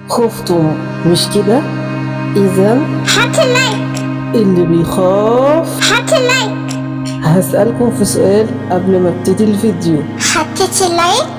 خفتم مش كده اذا حط لايك اللي بيخاف حط لايك هسألكم في سؤال قبل ما ابتدي الفيديو حطيت لايك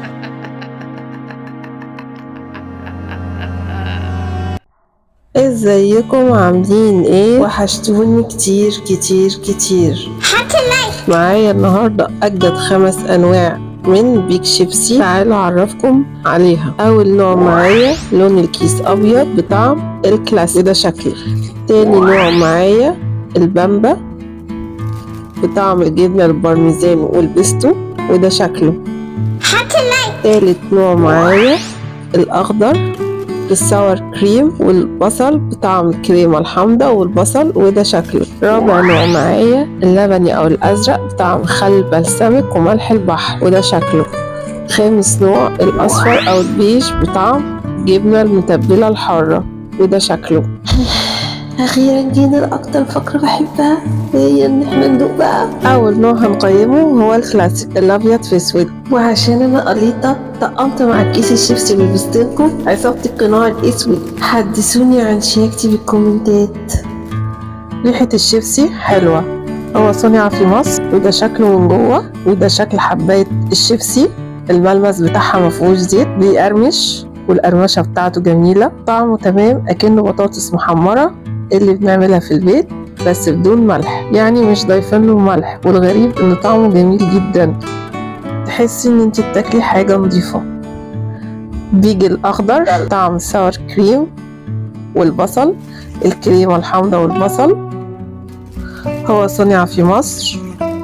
ازيكم عاملين ايه وحشتوني كتير كتير كتير حط لايك معايا النهاردة أجدد خمس أنواع من بيك شيبسي تعالوا أعرفكم عليها أول نوع معايا لون الكيس أبيض بطعم الكلاسيك ده شكله تاني نوع معايا البامبا بطعم الجبنة البارميزان والبيستو وده شكله حط لايك تالت نوع معايا الأخضر الساور كريم والبصل بطعم الكريمة الحامضة والبصل وده شكله رابع نوع معايا اللبني أو الأزرق بطعم خل بلسمك وملح البحر وده شكله خامس نوع الأصفر أو البيج بطعم جبنة المتبلة الحارة وده شكله أخيرا جينا لأكتر فقرة بحبها هي إن احنا ندوق بقى أول نوع هنقيمه هو الكلاسيك الأبيض في أسود وعشان أنا قليطة طقمت مع كيس الشيبسي اللي لبستلكم عصابة القناع الأسود حدثوني عن شياكتي بالكومنتات ريحة الشيبسي حلوة هو صنع في مصر وده شكله من جوه وده شكل حباية الشيبسي الملمس بتاعها مفهوش زيت بيقرمش والقرمشة بتاعته جميلة طعمه تمام أكنه بطاطس محمرة اللي بنعملها في البيت بس بدون ملح يعني مش ضايفين له ملح والغريب ان طعمه جميل جدا تحسي ان انت بتاكلي حاجة نظيفة بيجي الاخضر طعم ساور كريم والبصل الكريمة الحامضة والبصل هو صنع في مصر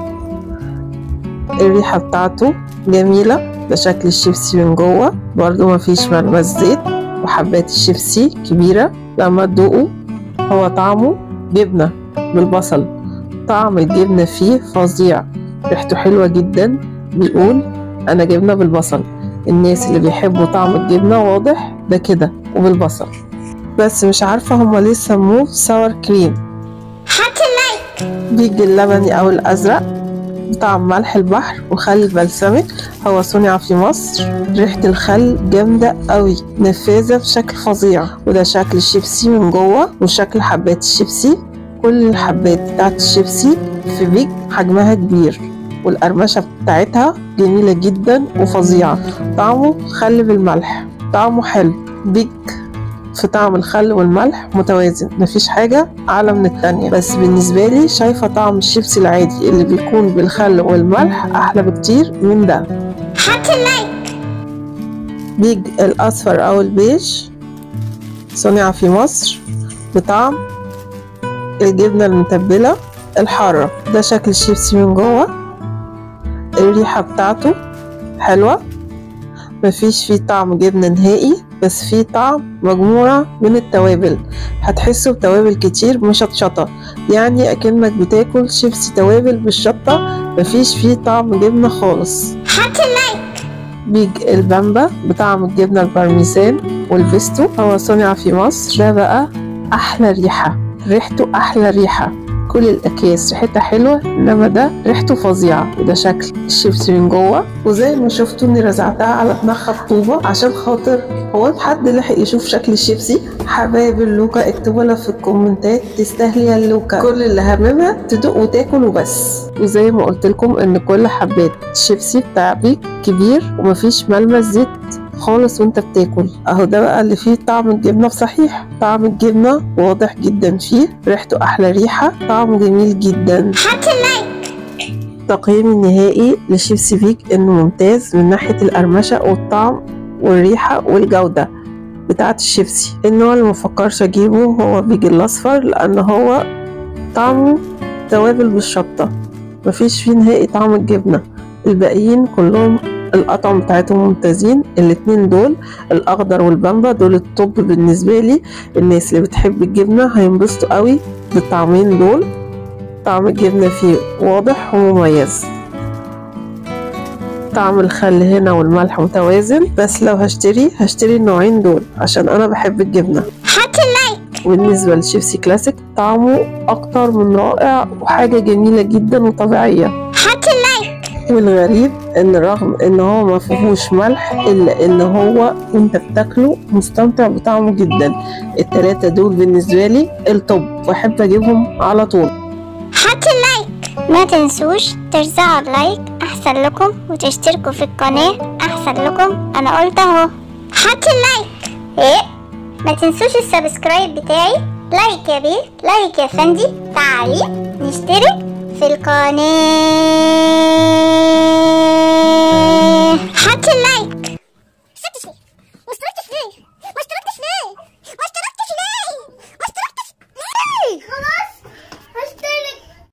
الريحة بتاعته جميلة ده شكل الشيبسي من جوه برضو مفيش ملمس زيت وحبات الشيبسي كبيرة لما تدوقوا هو طعمه جبنة بالبصل طعم الجبنة فيه فظيع ريحته حلوة جدا بيقول أنا جبنة بالبصل الناس اللي بيحبوا طعم الجبنة واضح ده كده وبالبصل بس مش عارفة هما ليه سموه ساور كريم حط لايك بيجي اللبني أو الأزرق بطعم ملح البحر وخل البلسمك هو صنع في مصر ريحة الخل جامدة قوي نفاذة بشكل فظيع وده شكل الشيبسي من جوه وشكل حبات الشيبسي كل الحبات بتاعت الشيبسي في بيج حجمها كبير والقرمشة بتاعتها جميلة جدا وفظيعة طعمه خل بالملح طعمه حلو بيج في طعم الخل والملح متوازن مفيش حاجة أعلى من التانية بس بالنسبة لي شايفة طعم الشيبسي العادي اللي بيكون بالخل والملح أحلى بكتير من ده حط لايك بيج الأصفر أو البيج صنع في مصر بطعم الجبنة المتبلة الحارة ده شكل الشيبسي من جوه الريحة بتاعته حلوة مفيش فيه طعم جبنة نهائي بس فيه طعم مجموعة من التوابل هتحسوا بتوابل كتير مشطشطة يعني أكنك بتاكل شيبسي توابل بالشطة مفيش فيه طعم جبنة خالص حط لايك بيج البامبا بطعم الجبنة البارميزان والبيستو هو صنع في مصر ده بقى أحلى ريحة ريحته أحلى ريحة كل الأكياس ريحتها حلوة إنما ده ريحته فظيعة وده شكل الشيبسي من جوه وزي ما شفتوا إني رزعتها على دماغها بطوبة عشان خاطر هو حد لحق يشوف شكل الشيبسي حبايب اللوكا اكتبوا لها في الكومنتات تستاهلي يا اللوكا كل اللي هممها تدوق وتاكل وبس وزي ما قلت لكم ان كل حبات الشيبسي بتاع بيك كبير ومفيش ملمس زيت خالص وانت بتاكل اهو ده بقى اللي فيه طعم الجبنه بصحيح طعم الجبنه واضح جدا فيه ريحته احلى ريحه طعمه جميل جدا حط لايك تقييمي النهائي لشيبسي بيك انه ممتاز من ناحيه القرمشه والطعم والريحه والجوده بتاعه الشيبسي النوع اللي مفكرش اجيبه هو بيجي الاصفر لان هو طعمه توابل بالشطه مفيش فيه نهائي طعم الجبنه الباقيين كلهم الأطعم بتاعتهم ممتازين الاتنين دول الأخضر والبامبا دول الطب بالنسبة لي الناس اللي بتحب الجبنة هينبسطوا قوي بالطعمين دول طعم الجبنة فيه واضح ومميز طعم الخل هنا والملح متوازن بس لو هشتري هشتري النوعين دول عشان أنا بحب الجبنة حط لايك وبالنسبة للشيبسي كلاسيك طعمه أكتر من رائع وحاجة جميلة جدا وطبيعية حط لايك والغريب ان رغم ان هو ما فيهوش ملح الا ان هو وانت بتاكله مستمتع بطعمه جدا التلاتة دول بالنسبة لي الطب واحب اجيبهم على طول حط اللايك ما تنسوش ترزعوا اللايك احسن لكم وتشتركوا في القناة احسن لكم انا قلت اهو حط اللايك ايه ما تنسوش السبسكرايب بتاعي لايك يا بيه لايك يا فندي تعالي نشترك في القناة حط اللايك